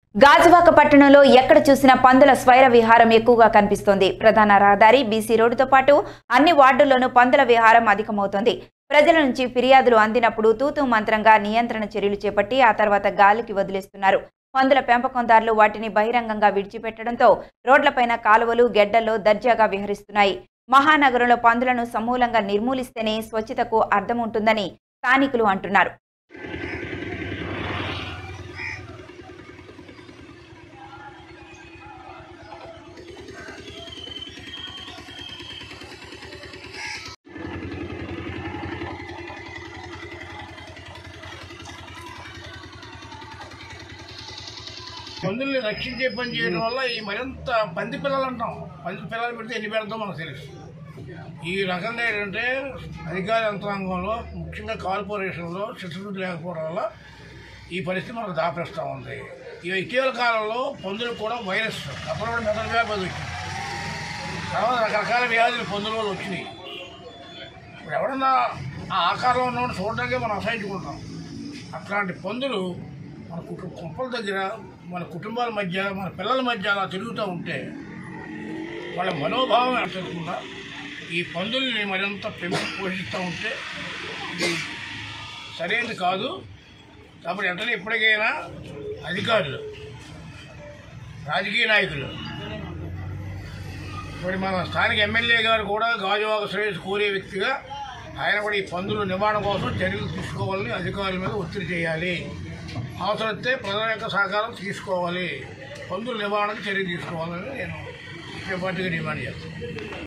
గాజువాక పట్టణంలో ఎక్కడ చూసినా పందుల స్వైర విహారం ఎక్కువగా కనిపిస్తోంది ప్రధాన రహదారి బీసీ రోడ్డుతో పాటు అన్ని వార్డుల్లోనూ పందుల విహారం అధికమవుతోంది ప్రజల నుంచి ఫిర్యాదులు అందినప్పుడు తూతూ మంత్రంగా నియంత్రణ చర్యలు చేపట్టి ఆ తర్వాత గాలికి వదిలేస్తున్నారు పందుల పెంపకందారులు వాటిని బహిరంగంగా విడిచిపెట్టడంతో రోడ్లపైన కాలువలు గెడ్డల్లో దర్జాగా విహరిస్తున్నాయి మహానగరంలో పందులను సమూలంగా నిర్మూలిస్తేనే స్వచ్ఛతకు అర్థం ఉంటుందని స్థానికులు అంటున్నారు పందుల్ని రక్షించే పని చేయడం వల్ల ఈ మరింత పంది పిల్లలు అంటాం పంది పిల్లలు పెడితే ఎన్ని పెడతాం మనకు తెలుసు ఈ రకంగా ఏంటంటే అధికార యంత్రాంగంలో ముఖ్యంగా కార్పొరేషన్లో చిత్తశుద్ధి లేకపోవడం వల్ల ఈ పరిస్థితి మనకు దాపేస్తూ ఉంది ఈ ఇటీవల కాలంలో పందులకు కూడా వైరస్ అప్పుడు మెదడు వ్యాధి వచ్చింది తర్వాత రకరకాల వ్యాధులు పందుల వల్ల వచ్చినాయి ఇప్పుడు ఎవరన్నా ఆ ఆకారంలో ఉన్నవాడు చూడడానికే మనం అసహించుకుంటాం అట్లాంటి పందులు మన కుటుంబ కుప్పల దగ్గర మన కుటుంబాల మధ్య మన పిల్లల మధ్య అలా తిరుగుతూ ఉంటే వాళ్ళ మనోభావం తెలుసుకున్నా ఈ పందుల్ని మరింత పెంచి పోషిస్తూ ఉంటే ఇది సరైనది కాదు కాబట్టి వెంటనే ఎప్పటికైనా అధికారులు రాజకీయ నాయకులు మరి మన స్థానిక ఎమ్మెల్యే గారు కూడా గాజువాక శ్రేయస్ కోరే వ్యక్తిగా ఆయన కూడా ఈ పందుల నివారణ కోసం చర్యలు తీసుకోవాలని అధికారుల మీద ఒత్తిడి చేయాలి అవసరమైతే ప్రజల యొక్క సహకారం తీసుకోవాలి పందుల నివారణకు చర్య తీసుకోవాలని నేను పార్టీగా డిమాండ్ చేస్తాను